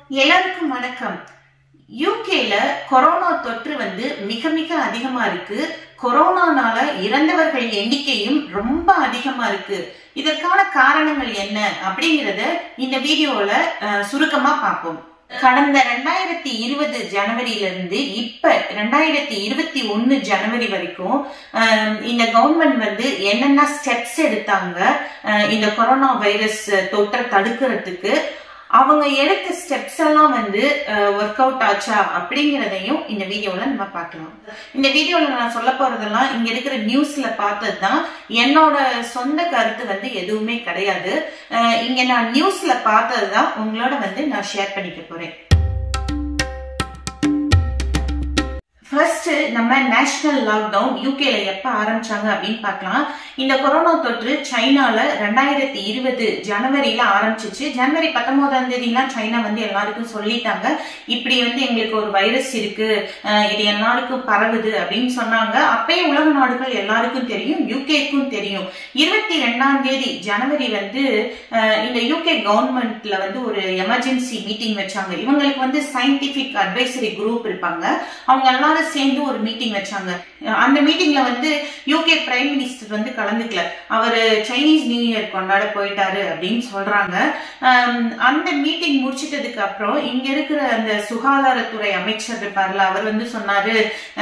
எல்லாருக்கும் வணக்கம் யூகேல கொரோனா தொற்று வந்து மிக மிக அதிகமா இருக்கு கொரோனானால இறந்தவர்கள் எண்ணிக்கையும் ரொம்ப அதிகமா இருக்கு இதற்கான காரணங்கள் என்ன அப்படிங்கறத இந்த வீடியோல அஹ், சுருக்கமா பார்ப்போம் கடந்த ரெண்டாயிரத்தி இருபது ஜனவரியில இருந்து இப்ப ரெண்டாயிரத்தி இருபத்தி ஒன்னு ஜனவரி வரைக்கும் அஹ், இந்த கவர்மெண்ட் வந்து என்னென்ன ஸ்டெப்ஸ் எடுத்தாங்க அஹ், இந்த கொரோனா வைரஸ் தொற்றை தடுக்கிறதுக்கு அவங்க எடுத்த ஸ்டெப்ஸ் எல்லாம் வந்து ஒர்க் அவுட் ஆச்சா அப்படிங்கிறதையும் இந்த வீடியோல நம்ம பார்க்கலாம் இந்த வீடியோல நான் சொல்ல போறதெல்லாம் இங்க இருக்கிற நியூஸ்ல பார்த்தது தான் என்னோட சொந்த கருத்து வந்து எதுவுமே கிடையாது அஹ் இங்க நான் நியூஸ்ல பார்த்தது தான் உங்களோட வந்து நான் ஷேர் பண்ணிக்க போறேன் ஃபர்ஸ்ட் நம்ம நேஷனல் லாக்டவுன் யூகேல எப்ப ஆரம்பிச்சாங்க அப்படின்னு பார்க்கலாம் இந்த கொரோனா தொற்று சைனால ரெண்டாயிரத்தி இருபது ஜனவரியில ஆரம்பிச்சிச்சு ஜனவரி பத்தொன்பதாம் தேதிலாம் சைனா வந்து எல்லாருக்கும் சொல்லிட்டாங்க இப்படி வந்து எங்களுக்கு ஒரு வைரஸ் இருக்கு அஹ் இது எல்லாருக்கும் பரவுது அப்படின்னு சொன்னாங்க அப்பயே உலக நாடுகள் எல்லாருக்கும் தெரியும் யூகேக்கும் தெரியும் இருபத்தி ரெண்டாம் தேதி ஜனவரி வந்து அஹ் இந்த யூகே கவர்மெண்ட்ல வந்து ஒரு எமர்ஜென்சி மீட்டிங் வச்சாங்க இவங்களுக்கு வந்து சயின்டிபிக் அட்வைசரி குரூப் இருப்பாங்க அவங்க எல்லாரும் சேர்ந்து ஒரு மீட்டிங் வச்சாங்க அஹ் அந்த மீட்டிங்ல வந்து யூகே பிரைம் மினிஸ்டர் வந்து கலந்துக்கல அவரு சைனீஸ் நியூ இயர் கொண்டாட போயிட்டாரு அப்படின்னு சொல்றாங்க ஆம், அந்த மீட்டிங் முடிச்சிட்டதுக்கு அப்புறம் இங்க இருக்கிற அந்த சுகாதாரத்துறை அமைச்சர் இருப்பார்ல அவர் வந்து சொன்னாரு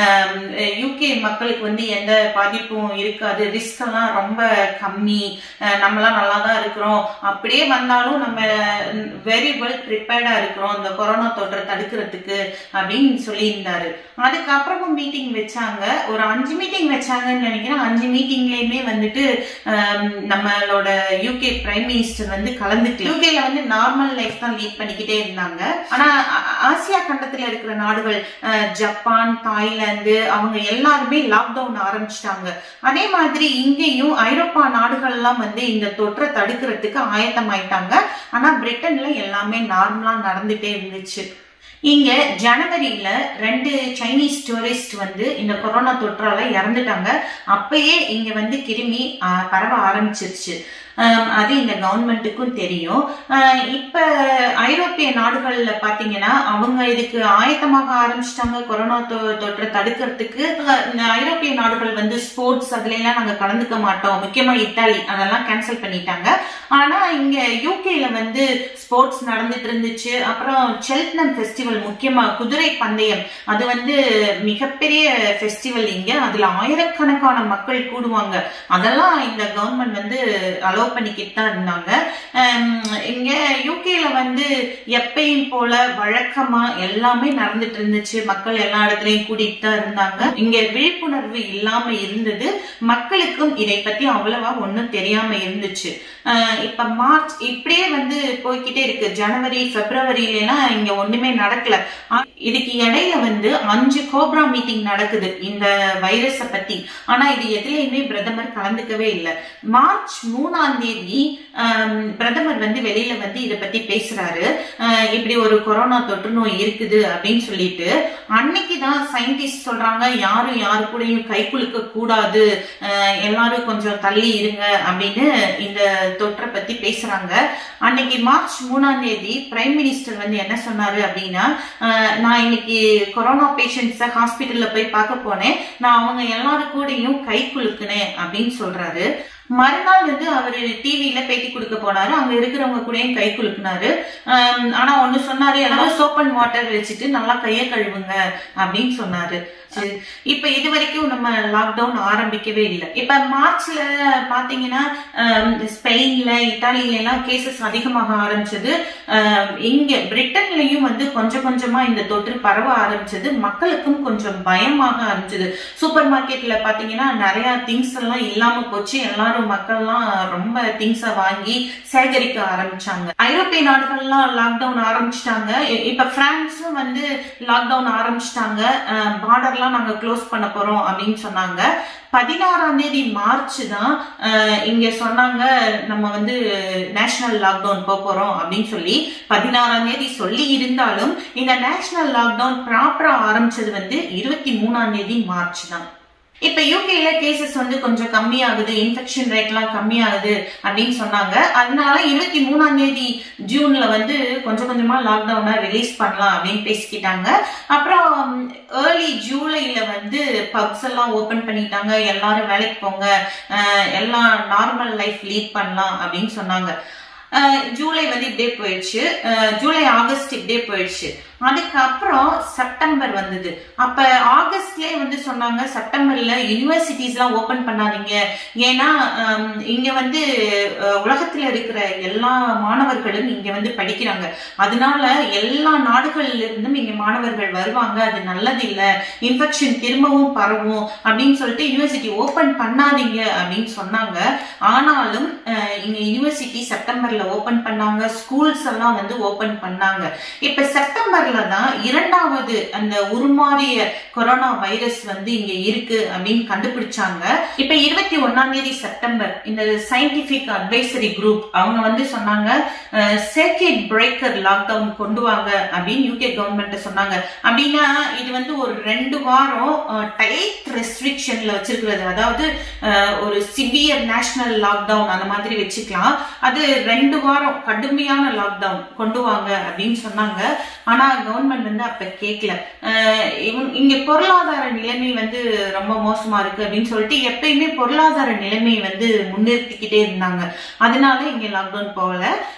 யூகே மக்களுக்கு வந்து எந்த பாதிப்பும் இருக்காது ரிஸ்க் எல்லாம் ரொம்ப கம்மி அஹ், நம்மலாம் நல்லா தான் இருக்கிறோம் அப்படியே வந்தாலும் நம்ம வெரி வெல் ப்ரிப்பேர்டா இருக்கிறோம் இந்த கொரோனா தொற்றை தடுக்கிறதுக்கு அப்படின்னு சொல்லியிருந்தாரு அதுக்கப்புறமும் மீட்டிங் வச்சாங்க ஒரு அஞ்சு மீட்டிங் வச்சாங்கன்னு நினைக்கிறேன் அஞ்சு மீட்டிங்லயுமே வந்துட்டு ஆம், நம்மளோட யூகே பிரைம் மினிஸ்டர் வந்து கலந்துக்கல யூகேல வந்து நார்மல் லைஃப் தான் லீட் பண்ணிக்கிட்டே இருந்தாங்க ஆனா ஆ- ஆசியா கண்டத்துல இருக்கிற நாடுகள் அஹ், ஜப்பான் தாய்லாந்து அவங்க எல்லாருமே லாக்டவுன் ஆரம்பிச்சிட்டாங்க அதே மாதிரி இங்கேயும் ஐரோப்பா நாடுகள்லாம் வந்து இந்த தொற்றை தடுக்கிறதுக்கு ஆயத்தமாயிட்டாங்க ஆனா பிரிட்டன்ல எல்லாமே நார்மலா நடந்துட்டே இருந்துச்சு இங்க ஜனவரியில ரெண்டு சைனீஸ் டூரிஸ்ட் வந்து இந்த கொரோனா தொற்றால இறந்துட்டாங்க அப்பயே இங்க வந்து கிருமி ஆஹ், பரவ ஆரம்பிச்சிருச்சு ஆம், அது இந்த கவர்மெண்ட்டுக்கும் தெரியும் ஆஹ், இப்ப ஐரோப்பிய நாடுகள்ல பாத்தீங்கன்னா அவங்க இதுக்கு ஆயத்தமாக ஆரம்பிச்சிட்டாங்க கொரோனா தொ- தொற்றை தடுக்கிறதுக்கு அஹ், இந்த ஐரோப்பிய நாடுகள் வந்து ஸ்போர்ட்ஸ் அதுல எல்லாம் நாங்க கலந்துக்க மாட்டோம் முக்கியமா இத்தாலி அதெல்லாம் கேன்சல் பண்ணிட்டாங்க ஆனா இங்க யூகேல வந்து ஸ்போர்ட்ஸ் நடந்துட்டு இருந்துச்சு அப்புறம் செல்ட்னம் ஃபெஸ்டிவல் முக்கியமா குதிரை பந்தயம் அது வந்து மிகப்பெரிய ஃபெஸ்டிவல் இங்க அதுல ஆயிரக்கணக்கான மக்கள் கூடுவாங்க அதெல்லாம் இந்த கவர்மெண்ட் வந்து அலோவ் பண்ணிக்கிட்டு தான் இருந்தாங்க ஹம், இங்க யூகேல வந்து எப்பயும் போல வழக்கமா எல்லாமே நடந்துட்டு இருந்துச்சு மக்கள் எல்லா இடத்துலயும் கூட்டிட்டு தான் இருந்தாங்க இங்க விழிப்புணர்வு இல்லாம இருந்தது மக்களுக்கும் இதை பத்தி அவ்வளவா ஒண்ணும் தெரியாம இருந்துச்சு அஹ் இப்ப மார்ச் இப்படியே வந்து போய்க்கிட்டே இருக்கு ஜனவரி பிப்ரவரியில எல்லாம் இங்க ஒண்ணுமே நடக்கல ஆ- இதுக்கு இடையில வந்து அஞ்சு கோப்ரா மீட்டிங் நடக்குது இந்த வைரஸ பத்தி ஆனா இது எதுலயுமே பிரதமர் கலந்துக்கவே இல்லை மார்ச் மூணாம் தேதி ஆம், பிரதமர் வந்து வெளியில வந்து இத பத்தி பேசுறாரு அஹ் இப்படி ஒரு கொரோனா தொற்று நோய் இருக்குது அப்படின்னு சொல்லிட்டு அன்னைக்கு தான் சயின்டிஸ்ட் சொல்றாங்க யாரும் யாரு கூடயும் கை குலுக்க கூடாது அஹ் எல்லாரும் கொஞ்சம் தள்ளி இருங்க அப்படின்னு இந்த தொற்றை பத்தி பேசுறாங்க அன்னைக்கு மார்ச் மூணாம் தேதி பிரைம் மினிஸ்டர் வந்து என்ன சொன்னாரு அப்படின்னா அஹ் நான் இன்னைக்கு கொரோனா பேஷண்ட்ஸ ஹாஸ்பிட்டல்ல போய் பார்க்க போனேன் நான் அவங்க எல்லாரும் கூடயும் கை குலுக்குனேன் அப்படின்னு சொல்றாரு மறுநாள் வந்து அவரு டிவில பேட்டி கொடுக்க போனாரு அங்க இருக்கிறவங்க கூடயும் கை குலுக்குனாரு ஆம், ஆனா ஒண்ணு சொன்னாரு எல்லாரும் சோப் அண்ட் வாட்டர் வச்சுட்டு நல்லா கைய கழுவுங்க அப்படின்னு சொன்னாரு சரி, இப்ப இது வரைக்கும் நம்ம லாக்டவுன் ஆரம்பிக்கவே இல்லை இப்ப மார்ச்ல பாத்தீங்கன்னா ஆம், ஸ்பெயின்ல இத்தாலியில எல்லாம் கேசஸ் அதிகமாக ஆரம்பிச்சது ஆம், இங்க பிரிட்டன்லயும் வந்து கொஞ்சம் கொஞ்சமா இந்த தொற்று பரவ ஆரம்பிச்சது மக்களுக்கும் கொஞ்சம் பயமாக ஆரம்பிச்சது சூப்பர் மார்க்கெட்ல பாத்தீங்கன்னா நிறைய திங்ஸ் எல்லாம் இல்லாம போச்சு எல்லாரும் மக்கள்லாம் ரொம்ப திங்ஸ வாங்கி சேகரிக்க ஆரம்பிச்சாங்க ஐரோப்பிய நாடுகள்லாம் லாக்டவுன் ஆரம்பிச்சிட்டாங்க இப்ப பிரான்ஸும் வந்து லாக்டவுன் ஆரம்பிச்சிட்டாங்க பார்டர்லாம் நாங்க க்ளோஸ் பண்ண போறோம் அப்படின்னு சொன்னாங்க பதினாறாம் தேதி மார்ச் தான் அஹ், இங்க சொன்னாங்க நம்ம வந்து நேஷனல் லாக்டவுன் போக போறோம் அப்படின்னு சொல்லி பதினாறாம் தேதி சொல்லி இருந்தாலும் இந்த நேஷனல் லாக்டவுன் ப்ராப்பரா ஆரம்பிச்சது வந்து இருபத்தி மூணாம் தேதி மார்ச் தான் இப்ப யூகேல கேசஸ் வந்து கொஞ்சம் கம்மியாகுது இன்ஃபெக்ஷன் ரேட்லாம் கம்மியாகுது அப்படின்னு சொன்னாங்க அதனால இருபத்தி மூணாம் தேதி ஜூன்ல வந்து கொஞ்சம் கொஞ்சமா லாக்டவுனை ரிலீஸ் பண்ணலாம் அப்படின்னு பேசிக்கிட்டாங்க அப்புறம் ஏர்லி ஜூலைல வந்து பப்ஸ் எல்லாம் ஓபன் பண்ணிட்டாங்க எல்லாரும் வேலைக்கு போங்க அஹ் எல்லாம் நார்மல் லைஃப் லீட் பண்ணலாம் அப்படின்னு சொன்னாங்க அஹ் ஜூலை வந்து இப்படியே போயிடுச்சு அஹ் ஜூலை ஆகஸ்ட் இப்படியே போயிடுச்சு அதுக்கப்புறம் செப்டம்பர் வந்தது அப்ப ஆகஸ்ட்லயே வந்து சொன்னாங்க செப்டம்பர்ல யூனிவர்சிட்டிஸ் எல்லாம் ஓபன் பண்ணாதீங்க ஏன்னா ஹம், இங்க வந்து அஹ், உலகத்துல இருக்கிற எல்லா மாணவர்களும் இங்க வந்து படிக்கிறாங்க அதனால எல்லா நாடுகள்ல இருந்தும் இங்க மாணவர்கள் வருவாங்க அது நல்லது இல்ல இன்ஃபெக்ஷன் திரும்பவும் பரவும் அப்படின்னு சொல்லிட்டு யூனிவர்சிட்டி ஓபன் பண்ணாதீங்க அப்படின்னு சொன்னாங்க ஆனாலும் அஹ், இங்க யூனிவர்சிட்டி செப்டம்பர்ல ஓபன் பண்ணாங்க ஸ்கூல்ஸ் எல்லாம் வந்து ஓபன் பண்ணாங்க இப்ப செப்டம்பர்ல தான் இரண்டாவது அந்த உருமாறிய கொரோனா வைரஸ் வந்து இங்க இருக்கு அப்படின்னு கண்டுபிடிச்சாங்க இப்ப இருபத்தி ஒன்னாம் தேதி செப்டம்பர் இந்த சயின்டிபிக் அட்வைசரி குரூப் அவங்க வந்து சொன்னாங்க சர்க்கிட் பிரேக்கர் லாக்டவுன் கொண்டு வாங்க அப்படின்னு யூகே கவர்மெண்ட் சொன்னாங்க அப்படின்னா இது வந்து ஒரு ரெண்டு வாரம் டைட் ரெஸ்ட்ரிக்ஷன்ல வச்சிருக்கிறது அதாவது அஹ், ஒரு சிவியர் நேஷனல் லாக்டவுன் அந்த மாதிரி வச்சுக்கலாம் அது ரெண்டு வாரம் கடுமையான லாக்டவுன் கொண்டு வாங்க அப்படின்னு சொன்னாங்க ஆனா கவர்மெண்ட் வந்து அப்ப கேட்கல அஹ் இவங்க- இங்க பொருளாதார நிலைமை வந்து ரொம்ப மோசமா இருக்கு அப்படின்னு சொல்லிட்டு எப்பயுமே பொருளாதார நிலைமை வந்து முன்னிறுத்திக்கிட்டே இருந்தாங்க அதனால இங்க லாக்டவுன் போகல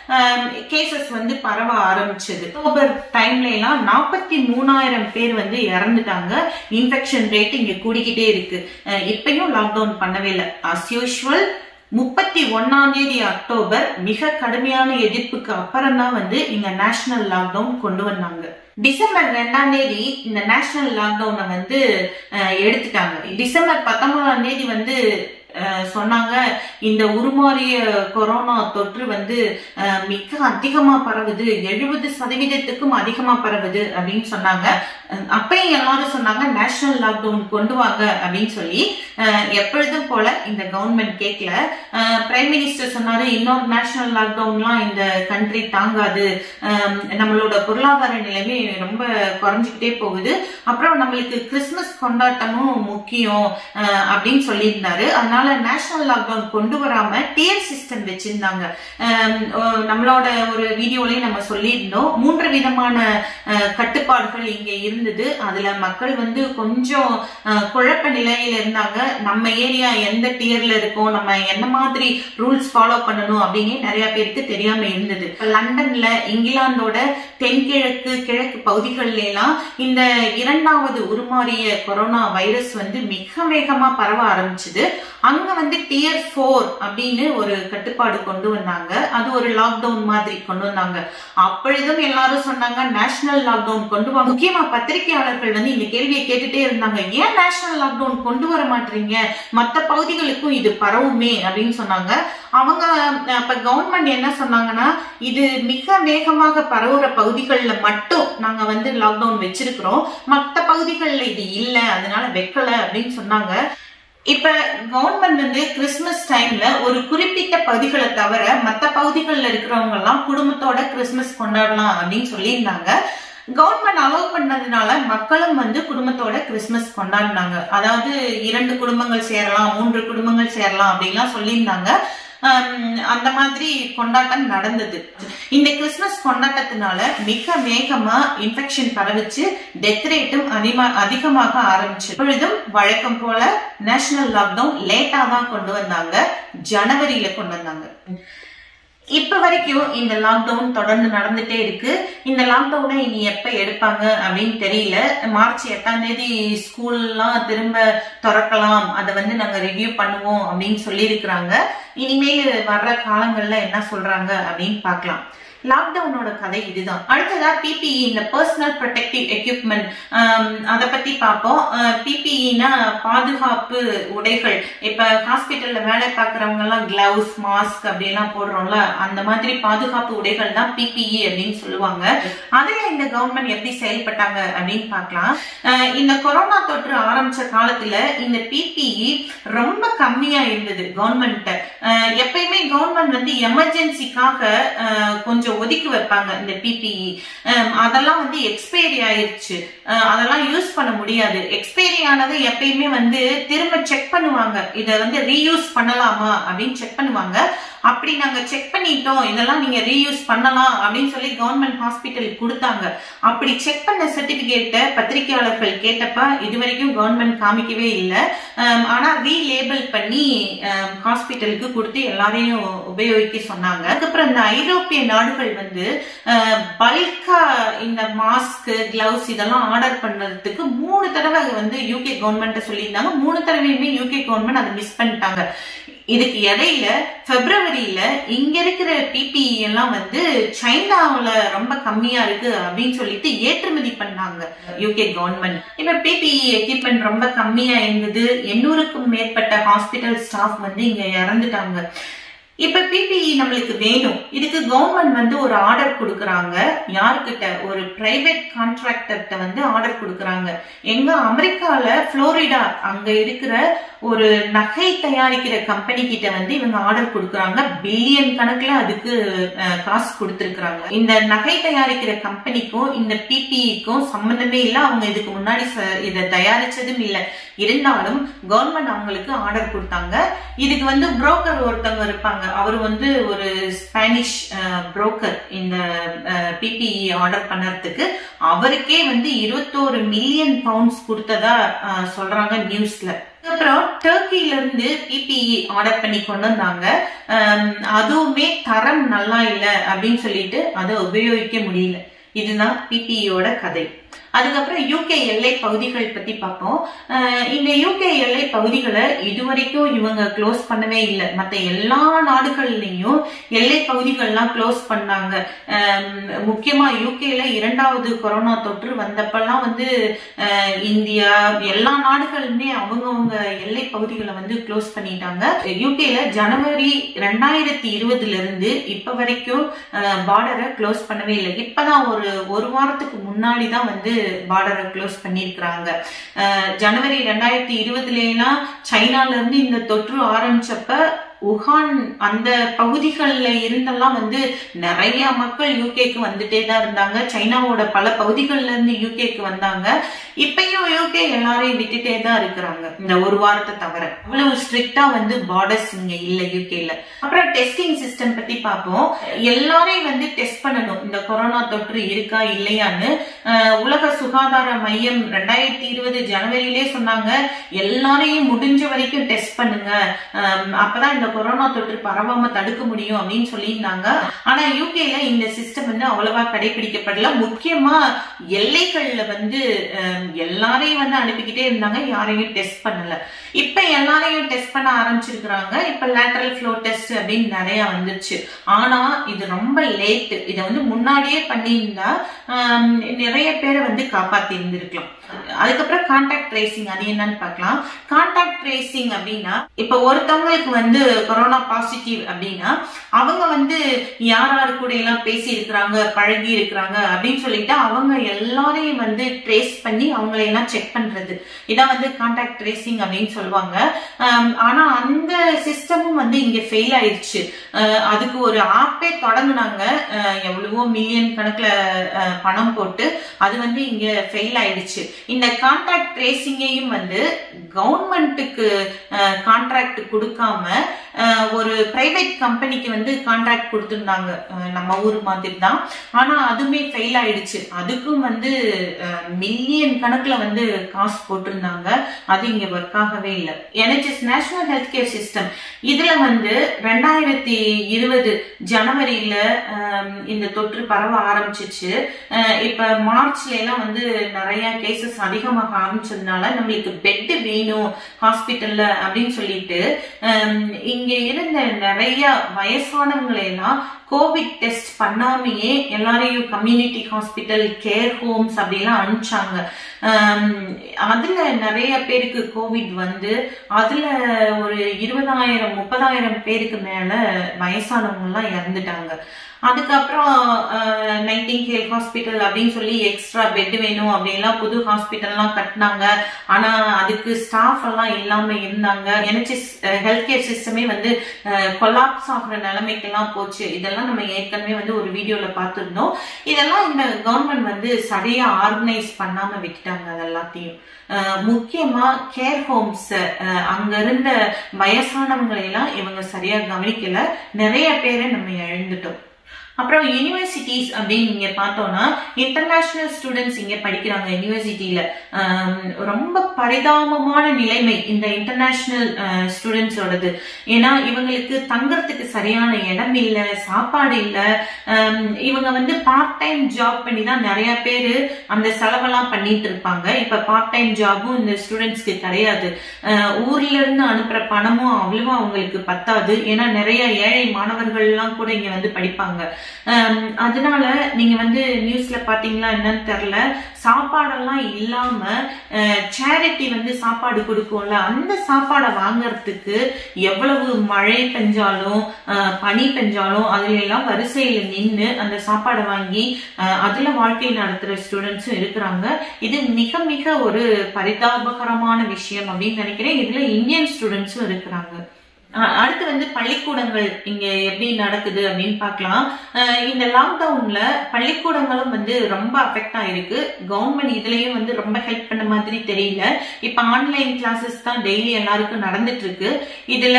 கேசஸ் வந்து பரவ ஆரம்பிச்சது அக்டோபர் டைம்ல எல்லாம் நாற்பத்தி மூணாயிரம் பேர் வந்து இறந்துட்டாங்க இன்ஃபெக்ஷன் ரேட் இங்க கூடிக்கிட்டே இருக்கு அஹ் இப்பயும் லாக்டவுன் பண்ணவே இல்லை அஸ் யூஷுவல் முப்பத்தி ஒன்னாம் தேதி அக்டோபர் மிக கடுமையான எதிர்ப்புக்கு அப்புறம் தான் வந்து இங்க நேஷனல் லாக்டவுன் கொண்டு வந்தாங்க டிசம்பர் ரெண்டாம் தேதி இந்த நேஷனல் லாக்டவுனை வந்து அஹ், எடுத்துட்டாங்க டிசம்பர் பத்தொன்பதாம் தேதி வந்து அஹ், சொன்னாங்க இந்த உருமாறிய கொரோனா தொற்று வந்து அஹ், மிக அதிகமா பரவுது எழுபது சதவீதத்துக்கும் அதிகமா பரவுது அப்படின்னு சொன்னாங்க அஹ், அப்பயும் எல்லாரும் சொன்னாங்க நேஷனல் லாக்டவுன் கொண்டு வாங்க அப்படின்னு சொல்லி அஹ், எப்பொழுதும் போல இந்த கவர்மெண்ட் கேட்கல பிரைம் மினிஸ்டர் சொன்னாரு இன்னொரு நேஷனல் லாக்டவுன்லாம் இந்த கண்ட்ரி தாங்காது அஹ், நம்மளோட பொருளாதார நிலைமை ரொம்ப குறைஞ்சிக்கிட்டே போகுது அப்புறம் நம்மளுக்கு கிறிஸ்மஸ் கொண்டாட்டமும் முக்கியம் அஹ், அப்படின்னு சொல்லியிருந்தாரு அதனால நேஷனல் லாக்டவுன் கொண்டு வராம டியர் சிஸ்டம் வச்சிருந்தாங்க அஹ், அஹ், நம்மளோட ஒரு வீடியோலயும் நம்ம சொல்லியிருந்தோம் மூன்று விதமான அஹ், கட்டுப்பாடுகள் இங்க இருந்தது அதுல மக்கள் வந்து கொஞ்சம் அஹ், குழப்ப நிலையில இருந்தாங்க நம்ம ஏரியா எந்த டியர்ல இருக்கோம் நம்ம என்ன மாதிரி ரூல்ஸ் ஃபாலோ பண்ணணும் அப்படின்னு நிறைய பேருக்கு தெரியாம இருந்தது இப்ப லண்டன்ல இங்கிலாந்தோட தென்கிழக்கு கிழக்கு பகுதிகள்ல எல்லாம் இந்த இரண்டாவது உருமாறிய கொரோனா வைரஸ் வந்து மிக வேகமா பரவ ஆரம்பிச்சது அங்க வந்து டியர் ஃபோர் அப்படின்னு ஒரு கட்டுப்பாடு கொண்டு வந்தாங்க அது ஒரு லாக்டவுன் மாதிரி கொண்டு வந்தாங்க அப்பொழுதும் எல்லாரும் சொன்னாங்க நேஷனல் லாக்டவுன் கொண்டு வாங்க முக்கியமா பத்திரிகையாளர்கள் வந்து இந்த கேள்வியை கேட்டுட்டே இருந்தாங்க ஏன் நேஷனல் லாக்டவுன் கொண்டு வர மாட்டீங்க மத்த பகுதிகளுக்கும் இது பரவுமே அப்படின்னு சொன்னாங்க அவங்க அப்ப கவர்மெண்ட் என்ன சொன்னாங்கன்னா இது மிக வேகமாக பரவுற பகுதிகளில் மட்டும் நாங்க வந்து லாக்டவுன் வச்சிருக்கிறோம் மத்த பகுதிகளில் இது இல்ல அதனால வைக்கல அப்படின்னு சொன்னாங்க இப்ப கவர்மெண்ட் வந்து கிறிஸ்துமஸ் டைம்ல ஒரு குறிப்பிட்ட பகுதிகளை தவிர மத்த பகுதிகளில் இருக்கிறவங்க எல்லாம் குடும்பத்தோட கிறிஸ்துமஸ் கொண்டாடலாம் அப்படின்னு சொல்லியிருந்தாங்க கவர்மெண்ட் அலோவ் பண்ணதுனால மக்களும் வந்து குடும்பத்தோட கிறிஸ்துமஸ் கொண்டாடினாங்க அதாவது இரண்டு குடும்பங்கள் சேரலாம் மூன்று குடும்பங்கள் சேரலாம் அப்படின்லாம் சொல்லியிருந்தாங்க ஹம், அந்த மாதிரி கொண்டாட்டம் நடந்தது இந்த கிறிஸ்துமஸ் கொண்டாட்டத்தினால மிக வேகமா இன்ஃபெக்ஷன் பரவிச்சு டெத் ரேட்டும் அதிகமா அதிகமாக ஆரம்பிச்சு இப்பொழுதும் வழக்கம் போல நேஷனல் லாக்டவுன் லேட்டா தான் கொண்டு வந்தாங்க ஜனவரியில கொண்டு வந்தாங்க இப்ப வரைக்கும் இந்த லாக்டவுன் தொடர்ந்து நடந்துட்டே இருக்கு இந்த லாக்டவுனை இனி எப்ப எடுப்பாங்க அப்படின்னு தெரியல மார்ச் எட்டாம் தேதி ஸ்கூல்லாம் திரும்ப திறக்கலாம் அதை வந்து நாங்க ரிவ்யூ பண்ணுவோம் அப்படின்னு சொல்லியிருக்கிறாங்க இனிமேல் வர்ற காலங்கள்ல என்ன சொல்றாங்க அப்படின்னு பார்க்கலாம் லாக்டவுனோட கதை இதுதான் அடுத்ததா பிபிஇ இந்த பர்சனல் ப்ரொடெக்டிவ் எக்யூப்மெண்ட் அதை பத்தி பார்ப்போம் பிபிஇனா பாதுகாப்பு உடைகள் இப்ப ஹாஸ்பிட்டல்ல வேலை பார்க்கறவங்க எல்லாம் கிளவுஸ் மாஸ்க் அப்படிலாம் போடுறோம்ல அந்த மாதிரி பாதுகாப்பு உடைகள் தான் பிபிஇ அப்படின்னு சொல்லுவாங்க அதுல இந்த கவர்மெண்ட் எப்படி செயல்பட்டாங்க அப்படின்னு பார்க்கலாம் அஹ் இந்த கொரோனா தொற்று ஆரம்பிச்ச காலத்துல இந்த பிபிஇ ரொம்ப கம்மியா இருந்தது கவர்மெண்ட் எப்பயுமே கவர்மெண்ட் வந்து எமர்ஜென்சிக்காக கொஞ்சம் கொஞ்சம் ஒதுக்கி வைப்பாங்க இந்த பிபிஇ அதெல்லாம் வந்து எக்ஸ்பைரி ஆயிருச்சு அஹ் அதெல்லாம் யூஸ் பண்ண முடியாது எக்ஸ்பைரி ஆனதை எப்பயுமே வந்து திரும்ப செக் பண்ணுவாங்க இதை வந்து ரீயூஸ் பண்ணலாமா அப்படின்னு செக் பண்ணுவாங்க அப்படி நாங்க செக் பண்ணிட்டோம் இதெல்லாம் நீங்க ரீயூஸ் பண்ணலாம் அப்படின்னு சொல்லி கவர்மெண்ட் ஹாஸ்பிட்டல் கொடுத்தாங்க அப்படி செக் பண்ண சர்டிபிகேட்டை பத்திரிகையாளர்கள் கேட்டப்ப இது வரைக்கும் கவர்மெண்ட் காமிக்கவே இல்லை ஆனா ரீலேபிள் பண்ணி ஹாஸ்பிட்டலுக்கு கொடுத்து எல்லாரையும் உபயோகிக்க சொன்னாங்க அதுக்கப்புறம் இந்த ஐரோப்பிய நாடுகள் வந்து பல்கா இந்த மாஸ்க் கிளவுஸ் இதெல்லாம் ஆர்டர் பண்றதுக்கு மூணு தடவை வந்து யூகே கவர்மெண்ட் சொல்லியிருந்தாங்க மூணு தடவையுமே யூகே கவர்மெண்ட் அதை மிஸ் பண்ணிட்டாங்க இதுக்கு இடையில பிப்ரவரியில இங்க இருக்கிற பிபிஇ எல்லாம் வந்து சைனாவுல ரொம்ப கம்மியா இருக்கு அப்படின்னு சொல்லிட்டு ஏற்றுமதி பண்ணாங்க யூகே கவர்மெண்ட் இப்ப பிபிஇ எக்யூப்மெண்ட் ரொம்ப கம்மியா இருந்தது எண்ணூறுக்கும் மேற்பட்ட ஹாஸ்பிட்டல் ஸ்டாஃப் வந்து இங்க இறந்துட்டாங்க இப்ப பிபிஇ நம்மளுக்கு வேணும் இதுக்கு கவர்மெண்ட் வந்து ஒரு ஆர்டர் கொடுக்கறாங்க யாருக்கிட்ட ஒரு பிரைவேட் கான்ட்ராக்டர்கிட்ட வந்து ஆர்டர் கொடுக்கறாங்க எங்க அமெரிக்கால புளோரிடா அங்க இருக்கிற ஒரு நகை தயாரிக்கிற கம்பெனி கிட்ட வந்து இவங்க ஆர்டர் கொடுக்கறாங்க பில்லியன் கணக்குல அதுக்கு காசு கொடுத்திருக்கிறாங்க இந்த நகை தயாரிக்கிற கம்பெனிக்கும் இந்த பிபிஇக்கும் சம்பந்தமே இல்ல அவங்க இதுக்கு முன்னாடி இதை தயாரிச்சதும் இல்ல இருந்தாலும் கவர்மெண்ட் அவங்களுக்கு ஆர்டர் கொடுத்தாங்க இதுக்கு வந்து புரோக்கர் ஒருத்தவங்க இருப்பாங்க அவர் வந்து ஒரு ஸ்பானிஷ் புரோக்கர் இந்த பிபிஇ ஆர்டர் பண்ணறதுக்கு அவருக்கே வந்து இருபத்தோரு மில்லியன் பவுண்ட்ஸ் கொடுத்ததா சொல்றாங்க நியூஸ்ல அப்புறம் டர்க்கில இருந்து பிபிஇ ஆர்டர் பண்ணி கொண்டு வந்தாங்க அதுவுமே தரம் நல்லா இல்லை அப்படின்னு சொல்லிட்டு அதை உபயோகிக்க முடியல இதுதான் பிபிஇயோட கதை அதுக்கப்புறம் யூகே எல்லை பகுதிகள் பத்தி பார்ப்போம் இந்த யூகே எல்லை பகுதிகளை இதுவரைக்கும் இவங்க க்ளோஸ் பண்ணவே இல்லை மற்ற எல்லா நாடுகள்லயும் எல்லை பகுதிகள்லாம் க்ளோஸ் பண்ணாங்க முக்கியமா யூகேல இரண்டாவது கொரோனா தொற்று வந்தப்பெல்லாம் வந்து இந்தியா எல்லா நாடுகளுமே அவங்கவுங்க எல்லை பகுதிகளை வந்து க்ளோஸ் பண்ணிட்டாங்க யூகேல ஜனவரி ரெண்டாயிரத்தி இருபதுல இருந்து இப்ப வரைக்கும் பார்டரை க்ளோஸ் பண்ணவே இல்லை இப்பதான் ஒரு ஒரு வாரத்துக்கு முன்னாடி தான் வந்து பார்டரை க்ளோஸ் பண்ணிருக்கிறாங்க ஜனவரி ரெண்டாயிரத்தி இருபதுலாம் சைனால இருந்து இந்த தொற்று ஆரம்பிச்சப்ப உஹான் அந்த பகுதிகளில் இருந்தெல்லாம் வந்து நிறைய மக்கள் யூகேக்கு வந்துட்டே தான் இருந்தாங்க சைனாவோட பல பகுதிகள்ல இருந்து யூகேக்கு வந்தாங்க இப்பயும் யூகே எல்லாரையும் விட்டுட்டே தான் இருக்கிறாங்க இந்த ஒரு வாரத்தை தவிர அவ்வளவு ஸ்ட்ரிக்டா வந்து பார்டர்ஸ் இங்க இல்ல யூகேல அப்புறம் டெஸ்டிங் சிஸ்டம் பத்தி பார்ப்போம் எல்லாரையும் வந்து டெஸ்ட் பண்ணணும் இந்த கொரோனா தொற்று இருக்கா இல்லையான்னு உலக சுகாதார மையம் ரெண்டாயிரத்தி இருபது ஜனவரியிலே சொன்னாங்க எல்லாரையும் முடிஞ்ச வரைக்கும் டெஸ்ட் பண்ணுங்க அப்பதான் இந்த கொரோனா தொற்று பரவாம தடுக்க முடியும் அப்படின்னு சொல்லியிருந்தாங்க ஆனா யூகேல இந்த சிஸ்டம் வந்து அவ்வளவா கடைபிடிக்கப்படல முக்கியமா எல்லைகள்ல வந்து எல்லாரையும் வந்து அனுப்பிக்கிட்டே இருந்தாங்க யாரையும் டெஸ்ட் பண்ணல இப்ப எல்லாரையும் டெஸ்ட் பண்ண ஆரம்பிச்சிருக்கிறாங்க இப்ப லேட்டரல் ஃப்ளோ டெஸ்ட் அப்படின்னு நிறைய வந்துருச்சு ஆனா இது ரொம்ப லேட் இதை வந்து முன்னாடியே பண்ணியிருந்தா நிறைய பேரை வந்து காப்பாத்தி இருந்திருக்கலாம் அதுக்கப்புறம் கான்டாக்ட் ட்ரேசிங் அது என்னன்னு பார்க்கலாம் கான்டாக்ட் ட்ரேசிங் அப்படின்னா இப்ப ஒருத்தவங்களுக்கு வந்து கொரோனா பாசிட்டிவ் அப்படின்னா அவங்க வந்து யார் யாரு கூட எல்லாம் பேசி இருக்கிறாங்க பழகி இருக்கிறாங்க அப்படின்னு சொல்லிட்டு அவங்க எல்லாரையும் வந்து ட்ரேஸ் பண்ணி அவங்களை எல்லாம் செக் பண்றது இதான் வந்து கான்டாக்ட் ட்ரேசிங் அப்படின்னு சொல்லுவாங்க ஆனா அந்த சிஸ்டமும் வந்து இங்க ஃபெயில் ஆயிடுச்சு அதுக்கு ஒரு ஆப்பே தொடங்கினாங்க எவ்வளவோ மில்லியன் கணக்குல பணம் போட்டு அது வந்து இங்க ஃபெயில் ஆயிடுச்சு இந்த கான்ட்ராக்ட் ட்ரேசிங்கையும் வந்து கவர்மெண்ட்டுக்கு கான்ட்ராக்ட் கொடுக்காம ஒரு பிரைவேட் கம்பெனிக்கு வந்து கான்ட்ராக்ட் கொடுத்துருந்தாங்க நம்ம ஊர் மாதிரி தான் ஆனா அதுவுமே ஃபெயில் ஆயிடுச்சு அதுக்கும் வந்து மில்லியன் கணக்குல வந்து காசு போட்டிருந்தாங்க அது இங்க ஒர்க் ஆகவே இல்லை NHS national health care system இதுல வந்து ரெண்டாயிரத்தி இருபது ஜனவரியில இந்த தொற்று பரவ ஆரம்பிச்சிச்சு இப்ப மார்ச்ல எல்லாம் வந்து நிறைய கேசஸ் அதிகமாக ஆரம்பிச்சதுனால நம்மளுக்கு பெட் வேணும் ஹாஸ்பிட்டல்ல அப்படின்னு சொல்லிட்டு இங்க இருந்த நிறைய வயசானவங்களை எல்லாம் கோவிட் டெஸ்ட் பண்ணாமையே எல்லாரையும் கம்யூனிட்டி ஹாஸ்பிட்டல் கேர் ஹோம்ஸ் அப்படிலாம் அனுப்பிச்சாங்க அதுல நிறைய பேருக்கு கோவிட் வந்து அதுல ஒரு இருபதாயிரம் முப்பதாயிரம் பேருக்கு மேல வயசானவங்க எல்லாம் இறந்துட்டாங்க அதுக்கப்புறம் நைன்டீன் கேர் ஹாஸ்பிட்டல் அப்படின்னு சொல்லி எக்ஸ்ட்ரா பெட் வேணும் அப்படின்லாம் புது ஹாஸ்பிட்டல்லாம் கட்டினாங்க ஆனா அதுக்கு ஸ்டாஃப் எல்லாம் இல்லாம இருந்தாங்க என்ஹெச்எஸ் ஹெல்த் கேர் சிஸ்டமே வந்து கொலாப்ஸ் ஆகுற நிலைமைக்கெல்லாம் போச்சு இதெல்லாம் நம்ம ஏற்கனவே வந்து ஒரு வீடியோல பார்த்துருந்தோம் இதெல்லாம் இந்த கவர்மெண்ட் வந்து சரியா ஆர்கனைஸ் பண்ணாம விட்டுட்டாங்க அது எல்லாத்தையும் அஹ் முக்கியமா கேர் ஹோம்ஸ் அங்க இருந்த வயசானவங்களை எல்லாம் இவங்க சரியா கவனிக்கல நிறைய பேரை நம்ம இழந்துட்டோம் அப்புறம் யூனிவர்சிட்டிஸ் அப்படின்னு இங்க பார்த்தோம்னா இன்டர்நேஷனல் ஸ்டூடெண்ட்ஸ் இங்க படிக்கிறாங்க யூனிவர்சிட்டியில ரொம்ப பரிதாபமான நிலைமை இந்த இன்டர்நேஷனல் ஸ்டூடெண்ட்ஸோடது ஏன்னா இவங்களுக்கு தங்கறதுக்கு சரியான இடம் இல்ல சாப்பாடு இல்ல இவங்க வந்து பார்ட் டைம் ஜாப் பண்ணி தான் நிறைய பேர் அந்த செலவெல்லாம் பண்ணிட்டு இருப்பாங்க இப்ப பார்ட் டைம் ஜாபும் இந்த ஸ்டூடெண்ட்ஸ்க்கு கிடையாது ஊர்ல இருந்து அனுப்புற பணமும் அவ்வளவா அவங்களுக்கு பத்தாது ஏன்னா நிறைய ஏழை மாணவர்கள் எல்லாம் கூட இங்க வந்து படிப்பாங்க அதனால நீங்க வந்து நியூஸ்ல பாத்தீங்களா என்னன்னு தெரியல சாப்பாடெல்லாம் இல்லாம சேரிட்டி வந்து சாப்பாடு கொடுக்கும்ல அந்த சாப்பாடை வாங்கறதுக்கு எவ்வளவு மழை பெஞ்சாலும் பனி பெஞ்சாலும் அதுல எல்லாம் வரிசையில நின்று அந்த சாப்பாடை வாங்கி அதுல வாழ்க்கை நடத்துற ஸ்டூடெண்ட்ஸும் இருக்கிறாங்க இது மிக மிக ஒரு பரிதாபகரமான விஷயம் அப்படின்னு நினைக்கிறேன் இதுல இந்தியன் ஸ்டூடெண்ட்ஸும் இருக்கிறாங்க அடுத்து வந்து பள்ளிக்கூடங்கள் இங்க எப்படி நடக்குது அப்படின்னு பார்க்கலாம் இந்த லாக்டவுன்ல பள்ளிக்கூடங்களும் வந்து ரொம்ப அஃபெக்ட் ஆயிருக்கு கவர்மெண்ட் இதுலயும் வந்து ரொம்ப ஹெல்ப் பண்ண மாதிரி தெரியல இப்ப ஆன்லைன் கிளாஸஸ் தான் டெய்லி எல்லாருக்கும் நடந்துட்டு இருக்கு இதுல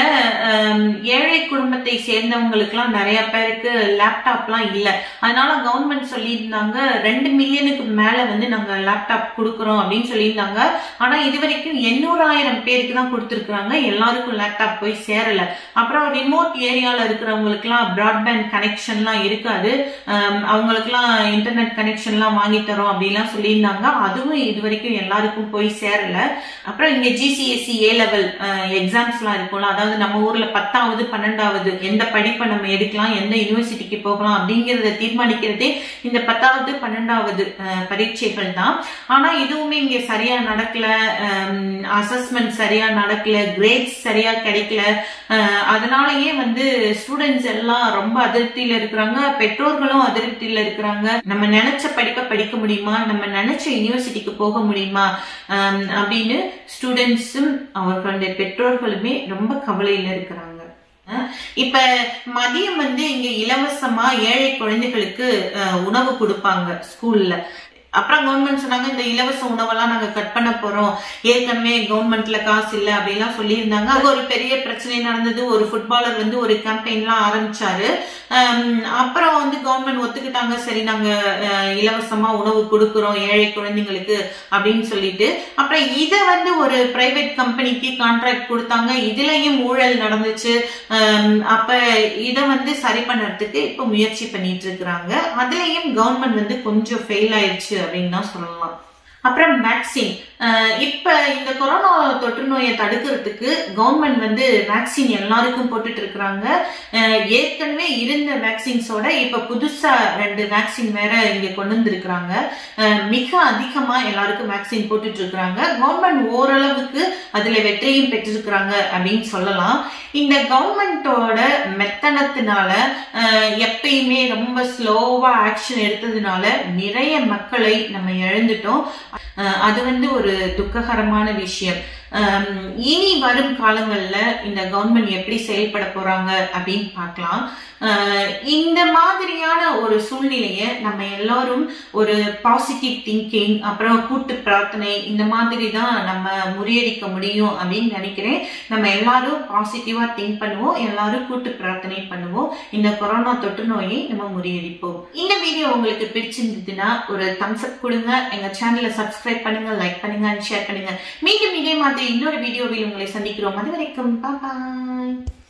ஏழை குடும்பத்தை சேர்ந்தவங்களுக்கு எல்லாம் நிறைய பேருக்கு லேப்டாப்லாம் இல்ல அதனால கவர்மெண்ட் சொல்லியிருந்தாங்க ரெண்டு மில்லியனுக்கு மேல வந்து நாங்க லேப்டாப் கொடுக்குறோம் அப்படின்னு சொல்லியிருந்தாங்க ஆனா இது வரைக்கும் எண்ணூறாயிரம் பேருக்கு தான் கொடுத்துருக்காங்க எல்லாருக்கும் லேப்டாப் போய் சேர சேரல அப்புறம் ரிமோட் ஏரியால இருக்கிறவங்களுக்குலாம் பிராட்பேண்ட் கனெக்ஷன்லாம் இருக்காது அவங்களுக்குலாம் இன்டர்நெட் கனெக்ஷன்லாம் வாங்கி தரோம் அப்படின்லாம் சொல்லியிருந்தாங்க அதுவும் இது வரைக்கும் எல்லாருக்கும் போய் சேரல அப்புறம் இங்க ஜிசிஎஸ்சி ஏ லெவல் எக்ஸாம்ஸ்லாம் இருக்கும்ல அதாவது நம்ம ஊர்ல பத்தாவது பன்னெண்டாவது எந்த படிப்பை நம்ம எடுக்கலாம் எந்த யூனிவர்சிட்டிக்கு போகலாம் அப்படிங்கறத தீர்மானிக்கிறதே இந்த பத்தாவது பன்னெண்டாவது பரீட்சைகள் தான் ஆனா இதுவுமே இங்க சரியா நடக்கல அசஸ்மெண்ட் சரியா நடக்கல கிரேட்ஸ் சரியா கிடைக்கல அதனாலயே வந்து ஸ்டூடெண்ட்ஸ் எல்லாம் ரொம்ப அதிருப்தியில இருக்கிறாங்க பெற்றோர்களும் அதிருப்தியில இருக்கிறாங்க நம்ம நினைச்ச படிப்பை படிக்க முடியுமா நம்ம நினைச்ச யூனிவர்சிட்டிக்கு போக முடியுமா அப்படின்னு ஸ்டூடெண்ட்ஸும் அவர்களுடைய பெற்றோர்களுமே ரொம்ப கவலையில இருக்கிறாங்க இப்ப மதியம் வந்து இங்க இலவசமா ஏழை குழந்தைகளுக்கு உணவு கொடுப்பாங்க ஸ்கூல்ல அப்புறம் கவர்மெண்ட் சொன்னாங்க இந்த இலவச உணவெல்லாம் நாங்க கட் பண்ண போறோம் ஏற்கனவே கவர்மெண்ட்ல காசு இல்லை அப்படிலாம் சொல்லியிருந்தாங்க அது ஒரு பெரிய பிரச்சனை நடந்தது ஒரு ஃபுட்பாலர் வந்து ஒரு கேம்பெயின்லாம் ஆரம்பிச்சாரு அப்புறம் வந்து கவர்மெண்ட் ஒத்துக்கிட்டாங்க சரி நாங்க இலவசமா உணவு கொடுக்குறோம் ஏழை குழந்தைங்களுக்கு அப்படின்னு சொல்லிட்டு அப்புறம் இதை வந்து ஒரு பிரைவேட் கம்பெனிக்கு கான்ட்ராக்ட் கொடுத்தாங்க இதுலயும் ஊழல் நடந்துச்சு அப்ப இதை வந்து சரி பண்ணுறதுக்கு இப்ப முயற்சி பண்ணிட்டு இருக்கிறாங்க அதுலயும் கவர்மெண்ட் வந்து கொஞ்சம் ஃபெயில் ஆயிடுச்சு அப்படின்னு தான் சொல்லலாம் அப்புறம் வேக்சின் இப்ப இந்த கொரோனா தொற்று நோயை தடுக்கிறதுக்கு கவர்மெண்ட் வந்து வேக்சின் எல்லாருக்கும் போட்டுட்டு இருக்கிறாங்க ஏற்கனவே இருந்த வேக்சின்ஸோட இப்ப புதுசா ரெண்டு வேக்சின் வேற இங்க கொண்டு வந்திருக்கிறாங்க மிக அதிகமா எல்லாருக்கும் வேக்சின் போட்டுட்டு இருக்கிறாங்க கவர்மெண்ட் ஓரளவுக்கு அதுல வெற்றியும் பெற்றிருக்கிறாங்க அப்படின்னு சொல்லலாம் இந்த கவர்மெண்டோட மெத்தனத்தினால எப்பயுமே ரொம்ப ஸ்லோவா ஆக்ஷன் எடுத்ததுனால நிறைய மக்களை நம்ம இழந்துட்டோம் அது வந்து ஒரு துக்ககரமான விஷயம் இனி வரும் காலங்கள்ல இந்த கவர்மெண்ட் எப்படி செயல்பட போறாங்க அப்படின்னு பார்க்கலாம் இந்த மாதிரியான ஒரு சூழ்நிலைய நம்ம எல்லாரும் ஒரு பாசிட்டிவ் திங்கிங் அப்புறம் கூட்டு பிரார்த்தனை இந்த மாதிரி தான் நம்ம முறியடிக்க முடியும் அப்படின்னு நினைக்கிறேன் நம்ம எல்லாரும் பாசிட்டிவா திங்க் பண்ணுவோம் எல்லாரும் கூட்டு பிரார்த்தனை பண்ணுவோம் இந்த கொரோனா தொற்று நோயை நம்ம முறியடிப்போம் இந்த வீடியோ உங்களுக்கு பிடிச்சிருந்ததுன்னா ஒரு தம்ஸ் அப் கொடுங்க எங்க சேனலை சப்ஸ்கிரைப் பண்ணுங்க லைக் பண்ணுங்க அண்ட் ஷேர் பண்ணுங்க மீண்டும் இதே மாதிரி இன்னொரு வீடியோவில் உங்களை சந்திக்கிறோம் அது வரைக்கும் பாய்